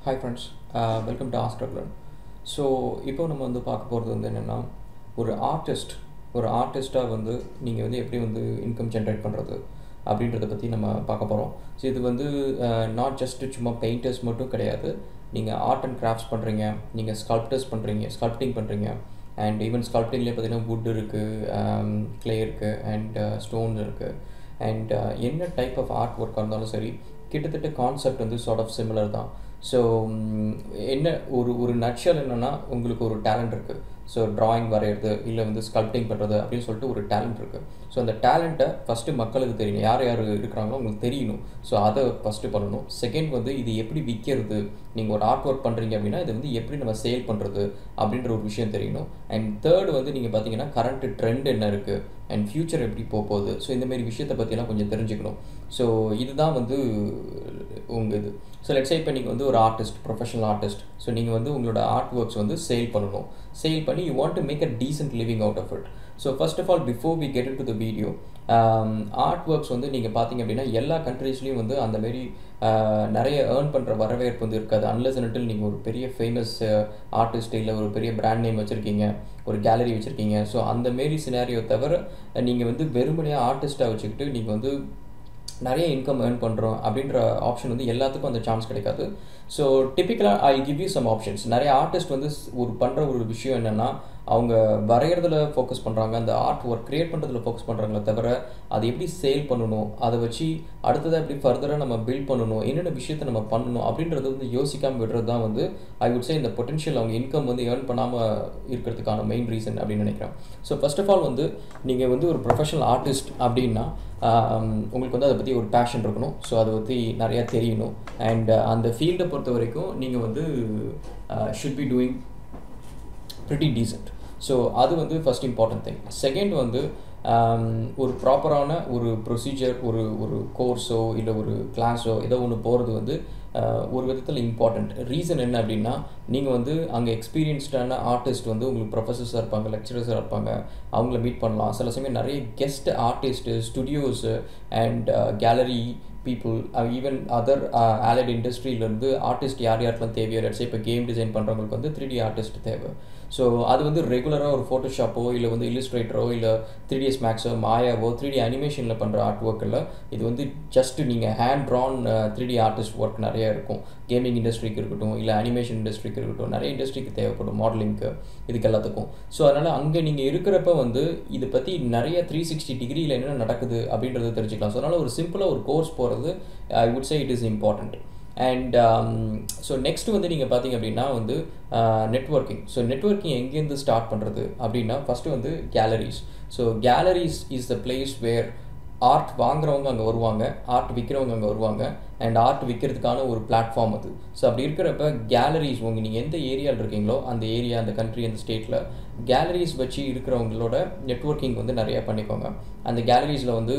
hi friends welcome to ஆஸ்ட்ரக்லன் so இப்போ நம்ம வந்து பார்க்க போகிறது வந்து என்னென்னா ஒரு ஆர்டிஸ்ட் ஒரு ஆர்டிஸ்ட்டாக வந்து நீங்கள் வந்து எப்படி வந்து இன்கம் ஜென்ரேட் பண்ணுறது அப்படின்றத பற்றி நம்ம பார்க்க போகிறோம் ஸோ இது வந்து நாட் ஜஸ்ட் சும்மா பெயிண்டர்ஸ் மட்டும் கிடையாது நீங்கள் ஆர்ட் அண்ட் கிராஃப்ட்ஸ் பண்ணுறீங்க நீங்கள் ஸ்கல்ப்டர்ஸ் பண்ணுறீங்க ஸ்கல்ப்டிங் பண்ணுறீங்க அண்ட் ஈவன் ஸ்கல்ப்டிங்லேயே பார்த்தீங்கன்னா வுட் இருக்குது க்ளே இருக்குது அண்ட் ஸ்டோன் இருக்குது அண்ட் என்ன டைப் ஆஃப் ஆர்ட் ஒர்க்காக இருந்தாலும் சரி கிட்டத்தட்ட கான்செப்ட் வந்து சார்ட் ஆஃப் சிமிலர் தான் ஸோ என்ன ஒரு ஒரு நட்ஷல் என்னென்னா உங்களுக்கு ஒரு டேலண்ட் இருக்குது ஸோ ட்ராயிங் வரைகிறது இல்லை வந்து ஸ்கல்ப்டிங் பண்ணுறது அப்படின்னு சொல்லிட்டு ஒரு டேலண்ட் இருக்குது ஸோ அந்த டேலண்ட்டை ஃபஸ்ட்டு மக்களுக்கு தெரியணும் யார் யார் இருக்கிறாங்களோ உங்களுக்கு தெரியணும் ஸோ அதை ஃபஸ்ட்டு பண்ணணும் செகண்ட் வந்து இது எப்படி விற்கிறது நீங்கள் ஒரு ஆர்ட் ஒர்க் பண்ணுறீங்க அப்படின்னா இது வந்து எப்படி நம்ம சேல் பண்ணுறது அப்படின்ற ஒரு விஷயம் தெரியணும் அண்ட் தேர்டு வந்து நீங்கள் பார்த்தீங்கன்னா கரண்ட் ட்ரெண்ட் என்ன இருக்குது அண்ட் ஃப்யூச்சர் எப்படி போக போகுது ஸோ இந்தமாரி விஷயத்தை பற்றியெல்லாம் கொஞ்சம் தெரிஞ்சுக்கணும் ஸோ இதுதான் வந்து உங்கள் இது ஸோ லெட்ஸே இப்போ நீங்கள் வந்து ஒரு ஆர்டிஸ்ட் ப்ரொஃபஷனல் ஆர்டிஸ்ட் ஸோ நீங்கள் வந்து உங்களோட ஆர்ட் ஒர்க்ஸ் வந்து சேல் பண்ணணும் சேல் பண்ணி you want to make a decent living out of it so first of all before we get into the video art works வந்து நீங்கள் பார்த்தீங்க அப்படின்னா எல்லா கண்ட்ரீஸ்லேயும் வந்து அந்தமாரி நிறைய ஏர்ன் பண்ணுற வரவேற்பு வந்து இருக்காது அன்லஸ் அன்டில் நீங்கள் ஒரு பெரிய ஃபேமஸ் ஆர்டிஸ்ட் இல்லை ஒரு பெரிய பிராண்ட் நேம் வச்சுருக்கீங்க ஒரு கேலரி வச்சுருக்கீங்க ஸோ அந்தமாரி சினாரியோ தவிர நீங்கள் வந்து வெறுமனையாக ஆர்டிஸ்ட்டாக வச்சுக்கிட்டு நீங்கள் வந்து நிறைய இன்கம் ஏர்ன் பண்ணுறோம் அப்படின்ற ஆப்ஷன் வந்து எல்லாத்துக்கும் அந்த சான்ஸ் கிடைக்காது ஸோ டிப்பிக்கலாக I give you some options நிறைய ஆர்டிஸ்ட் வந்து ஒரு பண்ணுற ஒரு விஷயம் என்னென்னா அவங்க வரைகிறதுல ஃபோக்கஸ் பண்ணுறாங்க அந்த ஆர்ட் ஒர்க் க்ரியேட் பண்ணுறதுல ஃபோக்கஸ் பண்ணுறாங்களே தவிர அதை எப்படி சேல் பண்ணணும் அதை வச்சு அடுத்ததாக எப்படி ஃபர்தராக நம்ம பில்ட் பண்ணணும் என்னென்ன விஷயத்தை நம்ம பண்ணணும் அப்படின்றது வந்து யோசிக்காமல் விடுறது தான் வந்து ஐ வுட் சே இந்த பொட்டென்ஷியல் அவங்க இன்கம் வந்து ஏர்ன் பண்ணாமல் இருக்கிறதுக்கான மெயின் ரீசன் அப்படின்னு நினைக்கிறேன் ஸோ ஃபர்ஸ்ட் ஆஃப் ஆல் வந்து நீங்கள் வந்து ஒரு ப்ரொஃபஷனல் ஆர்டிஸ்ட் அப்படின்னா உங்களுக்கு வந்து அதை பற்றி ஒரு பேஷன் இருக்கணும் ஸோ அதை பற்றி நிறையா தெரியணும் அண்ட் அந்த ஃபீல்டை பொறுத்த வரைக்கும் நீங்கள் வந்து should be doing pretty decent so அது வந்து ஃபஸ்ட் இம்பார்ட்டன்ட் திங் செகண்ட் வந்து ஒரு ப்ராப்பரான ஒரு ப்ரொசீஜர் ஒரு ஒரு கோர்ஸோ இல்லை ஒரு கிளாஸோ ஏதோ ஒன்று போகிறது வந்து ஒரு விதத்தில் இம்பார்ட்டண்ட் ரீசன் என்ன அப்படின்னா நீங்கள் வந்து அங்கே எக்ஸ்பீரியன்ஸ்டான ஆர்டிஸ்ட் வந்து உங்களுக்கு ப்ரொஃபஸர்ஸாக இருப்பாங்க லெக்சரர்ஸாக இருப்பாங்க அவங்கள மீட் பண்ணலாம் சில சமயம் நிறைய guest artist studios and gallery people even other a lot இண்டஸ்ட்ரியிலேருந்து ஆர்டிஸ்ட் யார் யாருக்கெல்லாம் தேவையோ லட்சம் இப்போ கேம் டிசைன் பண்ணுறவங்களுக்கு வந்து த்ரீ டி ஆர்டிஸ்ட் தேவை ஸோ அது வந்து ரெகுலராக ஒரு ஃபோட்டோஷாப்போ இல்லை வந்து இல்லுஸ்ட்ரேட்டரோ இல்லை த்ரீ டிஎஸ் மேக்ஸோ மாயாவோ த்ரீ டி அனிமேஷனில் பண்ணுற ஆர்ட் ஒர்க்கில் இது வந்து ஜஸ்ட் நீங்கள் hand drawn three D artist work நிறைய இருக்கும் கேமிங் இண்டஸ்ட்ரிக்கு இருக்கட்டும் இல்லை அனிமேஷன் இண்டஸ்ட்ரிக்கு இருக்கட்டும் நிறைய இண்டஸ்ட்ரிக்கு தேவைப்படும் மாடலிங்க்கு இதுக்கு எல்லாத்துக்கும் ஸோ அதனால் அங்கே நீங்கள் இருக்கிறப்ப வந்து இதை பற்றி நிறைய த்ரீ சிக்ஸ்டி டிகிரியில் என்ன நடக்குது அப்படின்றத தெரிஞ்சுக்கலாம் ஸோ அதனால் ஒரு சிம்பிளாக ஒரு கோர்ஸ் போகிறது I would say it is important and so next வந்து நீங்கள் பார்த்தீங்க அப்படின்னா வந்து நெட்ஒர்க்கிங் ஸோ நெட்ஒர்க்கிங் எங்கேருந்து ஸ்டார்ட் பண்ணுறது அப்படின்னா ஃபஸ்ட்டு வந்து galleries so galleries is the place where art வாங்குறவங்க அங்கே வருவாங்க ஆர்ட் விற்கிறவங்க அங்கே வருவாங்க அண்ட் ஆர்ட் விற்கிறதுக்கான ஒரு பிளாட்ஃபார்ம் அது ஸோ அப்படி இருக்கிறப்ப கேலரிஸ் உங்கள் நீங்கள் எந்த ஏரியாவில் இருக்கீங்களோ அந்த ஏரியா அந்த கண்ட்ரி அந்த ஸ்டேட்டில் கேலரிஸ் வச்சு இருக்கிறவங்களோட நெட்ஒர்க்கிங் வந்து நிறையா பண்ணிக்கோங்க அந்த கேலரிஸில் வந்து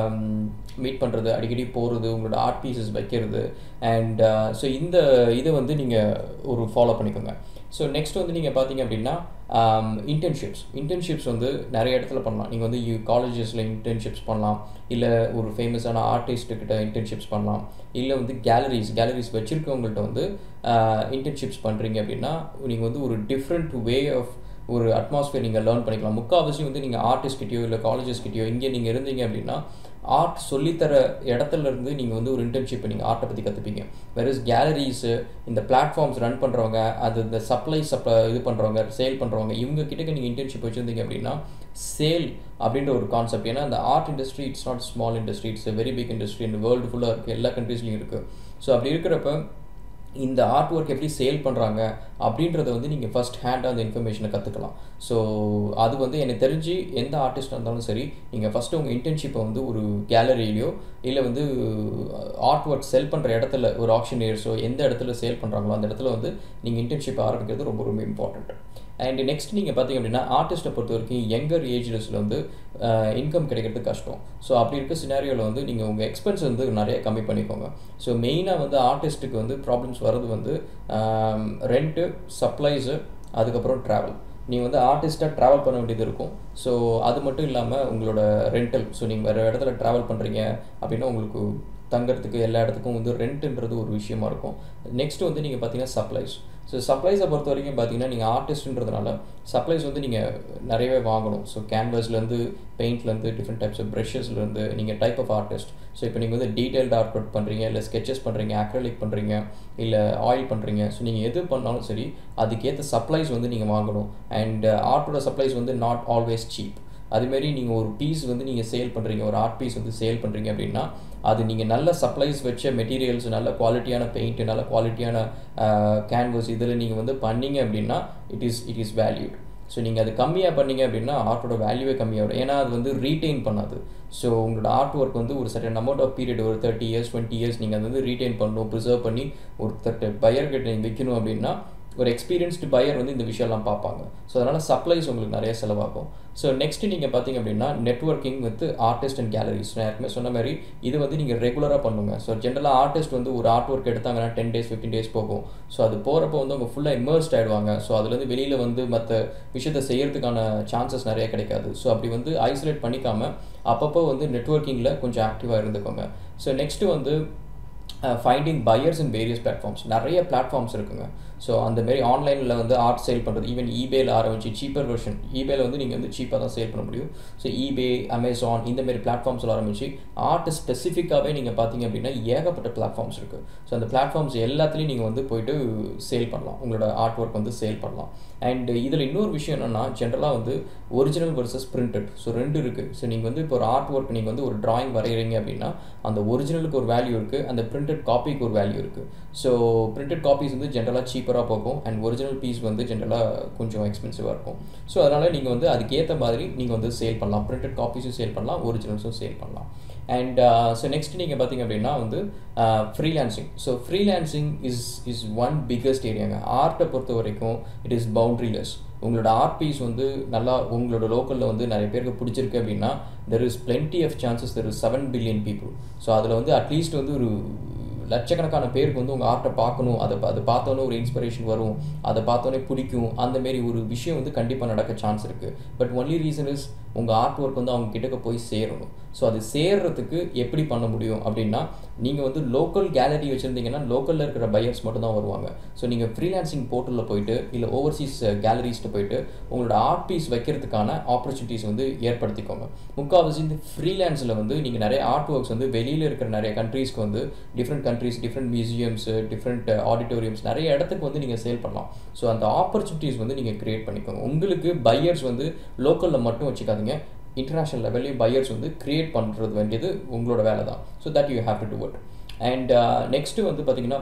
மீட் பண்ணுறது அடிக்கடி போகிறது உங்களோட ஆர்ட் பீசஸ் வைக்கிறது அண்ட் ஸோ இந்த இதை வந்து நீங்கள் ஒரு ஃபாலோ பண்ணிக்கோங்க ஸோ நெக்ஸ்ட் வந்து நீங்கள் பார்த்தீங்க அப்படின்னா இன்டர்ன்ஷிப்ஸ் இன்டர்ன்ஷிப்ஸ் வந்து நிறைய இடத்துல பண்ணலாம் நீங்கள் வந்து யூ காலேஜஸில் இன்டர்ன்ஷிப்ஸ் பண்ணலாம் இல்லை ஒரு ஃபேமஸான ஆர்டிஸ்ட்டுக்கிட்ட இன்டர்ன்ஷிப்ஸ் பண்ணலாம் இல்லை வந்து கேலரிஸ் கேலரிஸ் வச்சுருக்கவங்கள்ட்ட வந்து இன்டர்ன்ஷிப்ஸ் பண்ணுறீங்க அப்படின்னா நீங்கள் வந்து ஒரு டிஃப்ரெண்ட் வே ஆஃப் ஒரு அட்மாஸ்ஃபியர் நீங்கள் லேர்ன் பண்ணிக்கலாம் முக்கால்வாசி வந்து நீங்கள் ஆர்டிஸ்ட்கிட்டயோ இல்லை காலேஜஸ்கிட்டயோ இங்கே நீங்கள் இருந்தீங்க அப்படின்னா ஆர்ட் சொல்லித்தர இடத்துல இருந்து நீங்கள் வந்து ஒரு இன்டர்ன்ஷிப் நீங்கள் ஆர்ட்டை பற்றி கற்றுப்பீங்க வெரஸ் கேலரிஸு இந்த பிளாட்ஃபார்ம்ஸ் ரன் பண்ணுறவங்க அது இந்த சப்ளை சப்ளை இது பண்ணுறவங்க சேல் பண்ணுறவங்க இவங்க கிட்டக்க நீங்கள் இன்டர்ன்ஷிப் வச்சுருந்தீங்க அப்படின்னா சேல் அப்படின்ற ஒரு கான்செப்ட் ஏன்னா அந்த art industry it's not small industry it's very big industry இந்த வேர்ல்டு ஃபுல்லாக இருக்குது எல்லா கண்ட்ரீஸ்லையும் இருக்குது ஸோ அப்படி இருக்கிறப்ப இந்த ஆர்ட் ஒர்க் எப்படி சேல் பண்ணுறாங்க அப்படின்றத வந்து நீங்கள் ஃபஸ்ட் ஹேண்டாக அந்த இன்ஃபர்மேஷனை கற்றுக்கலாம் ஸோ அது வந்து எனக்கு தெரிஞ்சு எந்த ஆர்டிஸ்டாக இருந்தாலும் சரி நீங்கள் ஃபஸ்ட்டு உங்கள் இன்டர்ன்ஷிப்பை வந்து ஒரு கேலரியிலையோ இல்லை வந்து ஆர்ட் ஒர்க் செல் பண்ணுற இடத்துல ஒரு ஆப்ஷனியர்ஸோ எந்த இடத்துல சேல் பண்ணுறாங்களோ அந்த இடத்துல வந்து நீங்கள் இன்டர்ன்ஷிப் ஆரம்பிக்கிறது ரொம்ப ரொம்ப இம்பார்ட்டண்ட் அண்ட் நெக்ஸ்ட் நீங்கள் பார்த்தீங்க அப்படின்னா ஆர்டிஸ்ட்டை பொறுத்த வரைக்கும் யங்கர் ஏஜ்லஸில் வந்து இன்கம் கிடைக்கிறது கஷ்டம் ஸோ அப்படி இருக்க சினாரியோவில் வந்து நீங்கள் உங்கள் எக்ஸ்பென்ஸ் வந்து நிறைய கம்மி பண்ணிக்கோங்க ஸோ மெயினாக வந்து ஆர்டிஸ்ட்டுக்கு வந்து ப்ராப்ளம்ஸ் வர்றது வந்து ரெண்ட்டு சப்ளைஸு அதுக்கப்புறம் ட்ராவல் நீங்கள் வந்து ஆர்டிஸ்ட்டாக ட்ராவல் பண்ண வேண்டியது இருக்கும் ஸோ அது மட்டும் இல்லாமல் உங்களோட ரெண்டல் ஸோ நீங்கள் வேறு இடத்துல ட்ராவல் பண்ணுறீங்க அப்படின்னா உங்களுக்கு தங்கறதுக்கு எல்லா இடத்துக்கும் வந்து ரெண்ட்டுன்றது ஒரு விஷயமா இருக்கும் நெக்ஸ்ட் வந்து நீங்கள் பார்த்தீங்கன்னா சப்ளைஸ் ஸோ சப்ளைஸை பொறுத்த வரைக்கும் பார்த்தீங்கன்னா நீங்கள் ஆர்டிஸ்ட்ன்றதுனால சப்ளைஸ் வந்து நீங்கள் நிறையவே வாங்கணும் ஸோ கேன்வஸ்லேருந்து பெயிண்ட்லேருந்து டிஃப்ரெண்ட் டைப்ஸ் ஆஃப் ப்ரஷஸ்லேருந்து நீங்கள் டைப் ஆஃப் ஆர்டிஸ்ட் ஸோ இப்போ நீங்கள் வந்து டீட்டெயில்டு ஆர்ட் ஒர்க் பண்ணுறீங்க இல்லை ஸ்கெச்சஸ் பண்ணுறீங்க அக்ரலிக் பண்ணுறீங்க இல்லை ஆயில் பண்ணுறீங்க ஸோ நீங்கள் எது பண்ணாலும் சரி அதுக்கேற்ற சப்ளைஸ் வந்து நீங்கள் வாங்கணும் அண்ட் ஆர்ட்டோட சப்ளைஸ் வந்து நாட் ஆல்வேஸ் சீப் அதுமாரி நீங்கள் ஒரு பீஸ் வந்து நீங்கள் சேல் பண்ணுறீங்க ஒரு ஆர்ட் பீஸ் வந்து சேல் பண்ணுறீங்க அப்படின்னா அது நீங்கள் நல்ல சப்ளைஸ் வச்ச மெட்டீரியல்ஸ் நல்ல குவாலிட்டியான பெயிண்ட் நல்ல குவாலிட்டியான கேன்வஸ் இதில் நீங்கள் வந்து பண்ணீங்க அப்படின்னா it is it is valued so நீங்கள் அது கம்மியாக பண்ணீங்க அப்படின்னா ஆர்ட்டோட வேல்யூவே கம்மியாகும் ஏன்னா அது வந்து ரீட்டைன் பண்ணாது ஸோ உங்களோட ஆர்ட் ஒர்க் வந்து ஒரு சர்டன் அமௌண்ட் ஆஃப் பீரியட் ஒரு தேர்ட்டி இயர்ஸ் டுவெண்ட்டி இயர்ஸ் நீங்கள் அது வந்து ரீட்டைன் பண்ணணும் ப்ரிசர்வ் பண்ணி ஒரு தட்டு பையர்கிட்ட நீங்கள் விற்கணும் அப்படின்னா ஒரு எக்ஸ்பீரியன்ஸ்டு பையர் வந்து இந்த விஷயம்லாம் பார்ப்பாங்க ஸோ அதனால் சப்ளைஸ் உங்களுக்கு நிறைய செலவாகும் ஸோ நெக்ஸ்ட் நீங்கள் பார்த்தீங்க அப்படின்னா networking with artist and galleries நான் ஏற்கனவே சொன்ன மாதிரி இது வந்து நீங்கள் ரெகுலராக பண்ணுங்க ஸோ ஜென்ரலாக ஆர்டிஸ்ட் வந்து ஒரு ஆர்ட் ஒர்க் எடுத்தாங்கன்னா டென் டேஸ் ஃபிஃப்டின் டேஸ் போகும் ஸோ அது போகிறப்போ வந்து அவங்க ஃபுல்லாக இமர்ஸ்ட் ஆகிடுவாங்க ஸோ அதுலேருந்து வெளியில் வந்து மற்ற விஷயத்தை செய்யறதுக்கான சான்சஸ் நிறைய கிடைக்காது ஸோ அப்படி வந்து ஐசோலேட் பண்ணிக்காமல் அப்பப்போ வந்து நெட்ஒர்க்கிங்கில் கொஞ்சம் ஆக்டிவாக இருந்துக்கோங்க ஸோ நெக்ஸ்ட்டு வந்து finding buyers in various platforms நிறைய பிளாட்ஃபார்ம்ஸ் இருக்குங்க ஸோ அந்த மாரி ஆன்லைனில் வந்து ஆர்ட் சேல் பண்ணுறது ஈவன் ஈபேல ஆரம்பிச்சு சீப்பர் வெர்ஷன் ஈபேல வந்து நீங்கள் வந்து சீப்பாக தான் சேல் பண்ண முடியும் ஸோ ஈபே அமேசான் இந்த மாரி பிளாட்ஃபார்ம்ஸில் ஆரம்பிச்சு ஆர்ட் ஸ்பெசிஃபிக்காகவே நீங்கள் பார்த்தீங்க அப்படின்னா ஏகப்பட்ட பிளாட்ஃபார்ம்ஸ் இருக்குது ஸோ அந்த பிளாட்ஃபார்ம்ஸ் எல்லாத்துலேயும் நீங்கள் வந்து போயிட்டு சேல் பண்ணலாம் உங்களோட ஆர்ட் ஒர்க் வந்து சேல் பண்ணலாம் அண்ட் இதில் இன்னொரு விஷயம் என்னென்னா ஜென்ரலாக வந்து ஒரிஜினல் வர்சஸ் பிரிண்டட் ஸோ ரெண்டு இருக்குது ஸோ நீங்கள் வந்து இப்போ ஒரு ஆர்ட் ஒர்க் நீங்கள் வந்து ஒரு ட்ராயிங் வரைகிறீங்க அப்படின்னா அந்த ஒரிஜினலுக்கு ஒரு வேல்யூ இருக்குது அந்த பிரிண்டட் காப்பிக்கு ஒரு வேல்யூ இருக்குது ஸோ பிரிண்டட் காப்பீஸ் வந்து ஜென்ரலாக சீப்பராக போகும் அண்ட் ஒரிஜினல் பீஸ் வந்து ஜென்ரலாக கொஞ்சம் எக்ஸ்பென்சிவாக இருக்கும் ஸோ அதனால் நீங்கள் வந்து அதுக்கேற்ற மாதிரி நீங்கள் வந்து சேல் பண்ணலாம் பிரிண்டட் காப்பீஸும் சேல் பண்ணலாம் ஒரிஜினல்ஸும் சேல் பண்ணலாம் அண்ட் ஸோ நெக்ஸ்ட் நீங்கள் பார்த்தீங்க அப்படின்னா வந்து freelancing so freelancing is is one biggest ஏரியாங்க ஆர்ட்டை பொறுத்த வரைக்கும் இட் இஸ் பவுண்ட்ரிலெஸ் உங்களோட ஆர்ட் பீஸ் வந்து நல்லா உங்களோட லோக்கலில் வந்து நிறைய பேருக்கு பிடிச்சிருக்கு அப்படின்னா there is plenty of chances there is seven billion people so அதில் வந்து அட்லீஸ்ட் வந்து ஒரு லட்சக்கணக்கான பேருக்கு வந்து உங்கள் ஆர்ட்டை பார்க்கணும் அதை அதை பார்த்தோன்னே ஒரு இன்ஸ்பிரேஷன் வரும் அதை பார்த்தோன்னே பிடிக்கும் அந்த மாரி ஒரு விஷயம் வந்து கண்டிப்பாக நடக்க சான்ஸ் இருக்குது பட் ஒன்லி ரீசன் இஸ் உங்கள் ஆர்ட் ஒர்க் வந்து அவங்க கிட்டக்க போய் சேரணும் ஸோ அது சேர்றதுக்கு எப்படி பண்ண முடியும் அப்படின்னா நீங்கள் வந்து லோக்கல் கேலரி வச்சுருந்தீங்கன்னா லோக்கலில் இருக்கிற பையர்ஸ் மட்டும் தான் வருவாங்க ஸோ நீங்கள் ஃப்ரீலான்சிங் போர்ட்டலில் போயிட்டு இல்லை ஓவர்சீஸ் கேலரிஸ்ட்டு போயிட்டு உங்களோட ஆர்ட் பீஸ் வைக்கிறதுக்கான ஆப்பர்ச்சுனிட்டிஸ் வந்து ஏற்படுத்திக்கோங்க முக்கால்வாசி இந்த ஃப்ரீலான்ஸில் வந்து நீங்கள் நிறைய ஆர்ட் ஒர்க்ஸ் வந்து வெளியில் இருக்கிற நிறைய கண்ட்ரீஸ்க்கு வந்து different countries different museums different auditoriums நிறைய இடத்துக்கு வந்து நீங்கள் சேல் பண்ணலாம் ஸோ அந்த ஆப்பர்ச்சுனிட்டிஸ் வந்து நீங்கள் க்ரியேட் பண்ணிக்கோங்க உங்களுக்கு பையர்ஸ் வந்து லோக்கலில் மட்டும் வச்சுக்காதீங்க இன்டர்நேஷ்னல் லெவல்லையும் பையர்ஸ் வந்து க்ரியேட் பண்ணுறது வேண்டியது உங்களோட வேலை தான் so that you have to do it and next வந்து பார்த்திங்கன்னா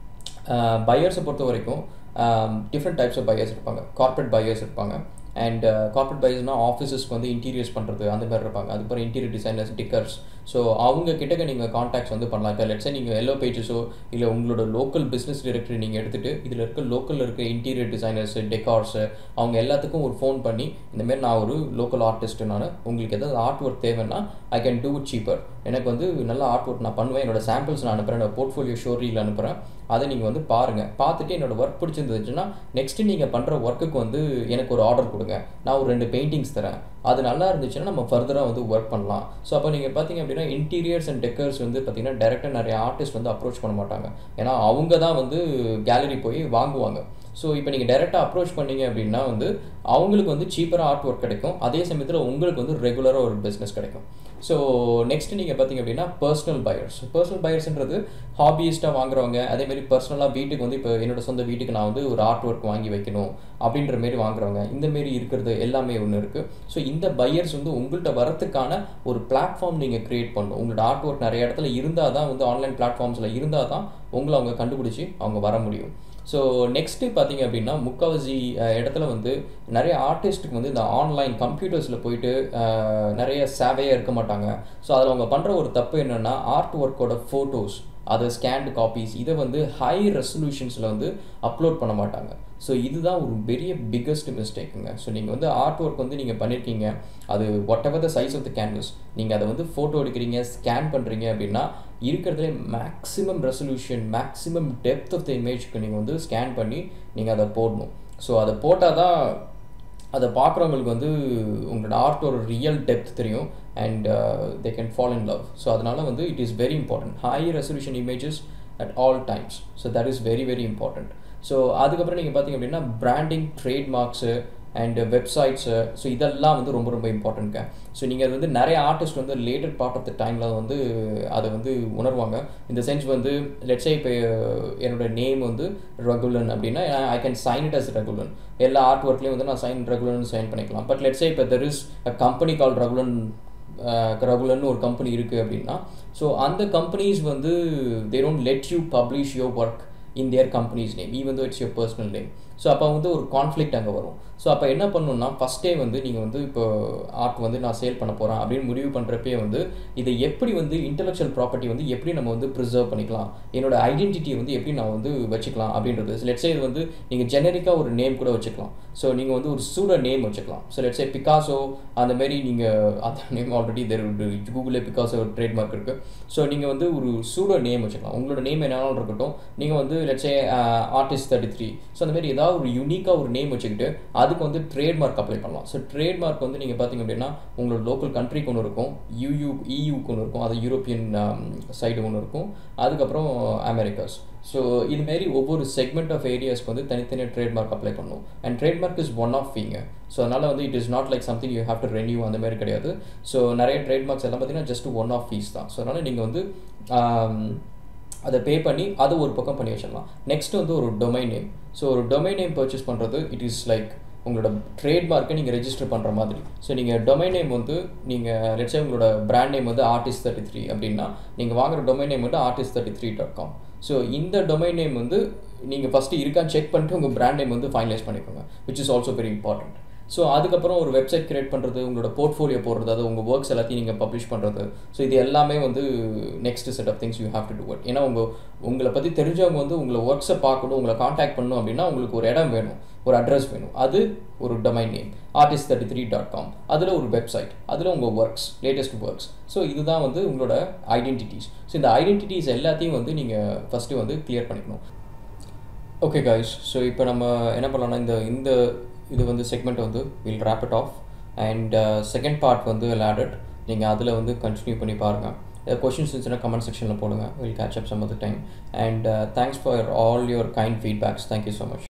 பையர்ஸை பொறுத்த வரைக்கும் டிஃப்ரெண்ட் டைப்ஸ் ஆஃப் பையர்ஸ் இருப்பாங்க கார்ப்பரேட் பையர்ஸ் இருப்பாங்க அண்ட் கார்ப்பரேட் பைஸ்னால் ஆஃபீஸஸ்க்கு வந்து இன்டீரியர்ஸ் பண்ணுறது அந்த மாதிரி இருப்பாங்க அதுக்கப்புறம் இன்டீரியர் டிசைனர்ஸ் டிக்கர்ஸ் ஸோ அவங்க கிட்டக்க நீங்கள் காண்டாக்ட்ஸ் வந்து பண்ணலாம் இப்போ லெட்ஸே நீங்கள் எல்லோ பேஜஸோ இல்லை உங்களோட லோக்கல் பிஸ்னஸ் டிரெக்டரி நீங்கள் எடுத்துகிட்டு இதில் இருக்க லோக்கலில் இருக்க இன்டீரியர் டிசைனர்ஸ் டெக்கார்ஸு அவங்க எல்லாத்துக்கும் ஒரு ஃபோன் பண்ணி இந்தமாரி நான் ஒரு லோக்கல் ஆர்டிஸ்ட்டு நான் உங்களுக்கு எதாவது ஆர்ட் ஒர்க் தேவைன்னா I can do it cheaper எனக்கு வந்து நல்ல ஆர்ட் ஒர்க் நான் பண்ணுவேன் என்னோட சாம்பிள்ஸ் நான் அனுப்புகிறேன் என்னோட போர்ட்ஃபோலியோ ஷோரீல் அனுப்புகிறேன் அதை நீங்கள் வந்து பாருங்கள் பார்த்துட்டு என்னோட ஒர்க் பிடிச்சிருந்துச்சுன்னா நெக்ஸ்ட்டு நீங்கள் பண்ணுற ஒர்க்குக்கு வந்து எனக்கு ஒரு ஆர்டர் கொடுங்க நான் ஒரு ரெண்டு பெயிண்டிங்ஸ் தரேன் அது நல்லா இருந்துச்சுன்னா நம்ம ஃபர்தராக வந்து ஒர்க் பண்ணலாம் ஸோ அப்போ நீங்கள் பார்த்தீங்க அப்படின்னா இன்டீரியர்ஸ் அண்ட் டெக்கர்ஸ் வந்து பார்த்தீங்கன்னா டேரெக்டாக நிறைய ஆர்டிஸ்ட் வந்து அப்ரோச் பண்ண மாட்டாங்க ஏன்னா அவங்க தான் வந்து கேலரி போய் வாங்குவாங்க ஸோ இப்போ நீங்கள் டேரெக்டாக அப்ரோச் பண்ணீங்க அப்படின்னா வந்து அவங்களுக்கு வந்து சீப்பராக ஆர்ட் ஒர்க் கிடைக்கும் அதே சமயத்தில் உங்களுக்கு வந்து ரெகுலராக ஒரு பிஸ்னஸ் கிடைக்கும் ஸோ நெக்ஸ்ட் நீங்கள் பார்த்தீங்க அப்படின்னா பர்சனல் பையர்ஸ் பர்சனல் பையர்ஸ்ன்றது ஹாபியிஸ்ட்டாக வாங்குறவங்க அதேமாரி பர்சனலாக வீட்டுக்கு வந்து இப்போ என்னோட சொந்த வீட்டுக்கு நான் வந்து ஒரு ஆர்ட் ஒர்க் வாங்கி வைக்கணும் அப்படின்ற மாரி வாங்குறவங்க இந்த மாரி இருக்கிறது எல்லாமே ஒன்று இருக்குது ஸோ இந்த பையர்ஸ் வந்து உங்கள்கிட்ட வரத்துக்கான ஒரு பிளாட்ஃபார்ம் நீங்கள் க்ரியேட் பண்ணணும் உங்களோட ஆர்ட் ஒர்க் நிறைய இடத்துல இருந்தால் தான் வந்து ஆன்லைன் பிளாட்ஃபார்ம்ஸில் இருந்தால் தான் உங்களை அவங்க கண்டுபிடிச்சி அவங்க வர முடியும் ஸோ நெக்ஸ்ட்டு பார்த்தீங்க அப்படின்னா முக்கால்வாசி இடத்துல வந்து நிறைய ஆர்டிஸ்ட்டுக்கு வந்து இந்த ஆன்லைன் கம்ப்யூட்டர்ஸில் போயிட்டு நிறைய சேவையாக இருக்க மாட்டாங்க ஸோ அதில் அவங்க பண்ணுற ஒரு தப்பு என்னென்னா ஆர்ட் ஒர்க்கோட ஃபோட்டோஸ் அதை ஸ்கேன்டு காப்பீஸ் இதை வந்து ஹை ரெசல்யூஷன்ஸில் வந்து அப்லோட் பண்ண மாட்டாங்க ஸோ இதுதான் ஒரு பெரிய பிக்கஸ்ட் மிஸ்டேக்குங்க ஸோ நீங்கள் வந்து ஆர்ட் ஒர்க் வந்து நீங்கள் பண்ணியிருக்கீங்க அது whatever the size of the canvas நீங்கள் அதை வந்து ஃபோட்டோ எடுக்கிறீங்க ஸ்கேன் பண்ணுறீங்க அப்படின்னா இருக்கிறதுலே maximum resolution maximum depth of the இமேஜ்க்கு நீங்கள் வந்து ஸ்கேன் பண்ணி நீங்கள் அதை போடணும் ஸோ அதை போட்டால் தான் அதை பார்க்குறவங்களுக்கு வந்து உங்களோட ஆர்ட்டோட ரியல் டெப்த் தெரியும் and they can fall in love so அதனால் வந்து it is very important high resolution images at all times so that is very very important so அதுக்கப்புறம் நீங்கள் பார்த்தீங்க அப்படின்னா branding trademarks and websites so இதெல்லாம் வந்து ரொம்ப ரொம்ப இம்பார்ட்டன்ட்ங்க ஸோ நீங்கள் அது வந்து நிறைய ஆர்டிஸ்ட் வந்து லேட்டர் பார்ட் ஆஃப் த டைமில் வந்து அதை வந்து உணர்வாங்க இந்த சென்ஸ் வந்து லெட்ஸே இப்போ என்னோட நேம் வந்து ரகுலன் அப்படின்னா I can sign it as Ragulan எல்லா ஆர்ட் ஒர்க்லேயும் வந்து நான் சைன் ரகுலன் சைன் பண்ணிக்கலாம் பட் லெட்ஸே இப்போ there is a company call Ragulan Ragulan ஒரு கம்பெனி இருக்குது அப்படின்னா ஸோ அந்த கம்பெனிஸ் வந்து they don't let you publish your work in their companies name even though it's your personal name so அப்போ வந்து ஒரு கான்ஃப்ளிக்ட் அங்கே வரும் ஸோ அப்போ என்ன பண்ணணும்னா ஃபஸ்ட்டே வந்து நீங்கள் வந்து இப்போ ஆர்ட் வந்து நான் சேல் பண்ண போகிறேன் அப்படின்னு முடிவு பண்ணுறப்பே வந்து இதை எப்படி வந்து இன்டெலெக்சுவல் ப்ராப்பர்ட்டி வந்து எப்படி நம்ம வந்து ப்ரிசர்வ் பண்ணிக்கலாம் என்னோட ஐடென்டிட்டியை வந்து எப்படி நான் வந்து வச்சுக்கலாம் அப்படின்றது லெட்ஸே இது வந்து நீங்கள் ஜெனரிக்காக ஒரு நேம் கூட வச்சுக்கலாம் ஸோ நீங்கள் வந்து ஒரு சூட நேம் வச்சுக்கலாம் ஸோ லெட்ஸே பிகாசோ அந்த மாதிரி நீங்கள் அந்த நேம் ஆல்ரெடி தெர் கூகுளே பிகாசோ ஒரு ட்ரேட்மார்க் இருக்குது ஸோ நீங்கள் வந்து ஒரு சூட நேம் வச்சுக்கலாம் உங்களோட நேம் என்னாலும் இருக்கட்டும் நீங்கள் வந்து let's say artist thirty three so அந்த மாதிரி ஏதாவது ஒரு யூனிக்காக ஒரு நேம் வச்சுக்கிட்டு அதுக்கு வந்து ட்ரேட்மார்க் அப்ளை பண்ணலாம் ஸோ ட்ரேட்மார்க் வந்து நீங்கள் பார்த்தீங்க அப்படின்னா உங்களோட லோக்கல் கண்ட்ரிக்கு ஒன்று இருக்கும் யூயூ இயூக்கு ஒன்று இருக்கும் அது யூரோப்பியன் சைடு ஒன்று இருக்கும் அதுக்கப்புறம் அமெரிக்காஸ் ஸோ இதுமாரி ஒவ்வொரு செக்மெண்ட் ஆஃப் ஏரியாஸ்க்கு வந்து தனித்தனியாக ட்ரேட்மார்க் அப்ளை பண்ணணும் and trademark is one of ஃபீங்க ஸோ அதனால் வந்து it is not like something you have to renew அந்த மாதிரி கிடையாது ஸோ நிறைய ட்ரேட்மார்க்ஸ் எல்லாம் பார்த்தீங்கன்னா ஜஸ்ட் ஒன் ஆஃப் ஃபீஸ் தான் ஸோ அதனால் நீங்கள் வந்து அதை பே பண்ணி அது ஒரு பக்கம் பண்ணி வச்சிடலாம் நெக்ஸ்ட் வந்து ஒரு டொமைன் நேம் ஸோ ஒரு டொமைன் நேம் பர்ச்சேஸ் பண்ணுறது இட் இஸ் லைக் உங்களோட ட்ரேட்மார்க்கை நீங்கள் ரெஜிஸ்டர் பண்ணுற மாதிரி ஸோ நீங்கள் டொமைன் நேம் வந்து நீங்கள் லெட்ஸே உங்களோட பிராண்ட் நேம் வந்து ஆர்டிஸ்ட் தேர்ட்டி த்ரீ அப்படின்னா நீங்கள் வாங்குற டொமைன் நேம் வந்து artist thirty three dot com so இந்த டொமைன் நேம் வந்து நீங்கள் ஃபஸ்ட்டு இருக்கான்னு செக் பண்ணிட்டு உங்கள் பிராண்ட் நேம் வந்து ஃபைனலைஸ் பண்ணிக்கோங்க which is also very important so அதுக்கப்புறம் ஒரு வெப்சைட் கிரியேட் பண்ணுறது உங்களோட போர்ட்ஃபோலியோ போடுறது அது உங்கள் ஒர்க்ஸ் எல்லாத்தையும் நீங்கள் பப்ளிஷ் பண்ணுறது ஸோ இது எல்லாமே வந்து next set of things you have to do it ஏன்னா உங்கள் உங்களை பற்றி தெரிஞ்சவங்க வந்து உங்களை ஒர்க்ஸை பார்க்கணும் உங்களை காண்டாக்ட் பண்ணணும் அப்படின்னா உங்களுக்கு ஒரு இடம் வேணும் ஒரு அட்ரஸ் வேணும் அது ஒரு domain name artist thirty three dot com அதில் ஒரு வெப்சைட் அதில் உங்கள் ஒர்க்ஸ் லேட்டஸ்ட் ஒர்க்ஸ் ஸோ இதுதான் வந்து உங்களோட ஐடென்டிட்டிஸ் ஸோ இந்த ஐடென்டிட்டிஸ் எல்லாத்தையும் வந்து நீங்கள் ஃபஸ்ட்டு வந்து கிளியர் பண்ணிக்கணும் ஓகே கைஸ் ஸோ இப்போ நம்ம என்ன பண்ணலாம்னா இந்த இந்த இது வந்து செக்மெண்ட் வந்து will wrap it off and second part வந்து வில் ஆடட் நீங்கள் அதில் வந்து கண்டினியூ பண்ணி பாருங்கள் கொஷின்ஸ் இருந்துச்சுன்னா கமெண்ட் செக்ஷனில் போடுங்க will catch up some of the time and thanks for all your kind feedbacks thank you so much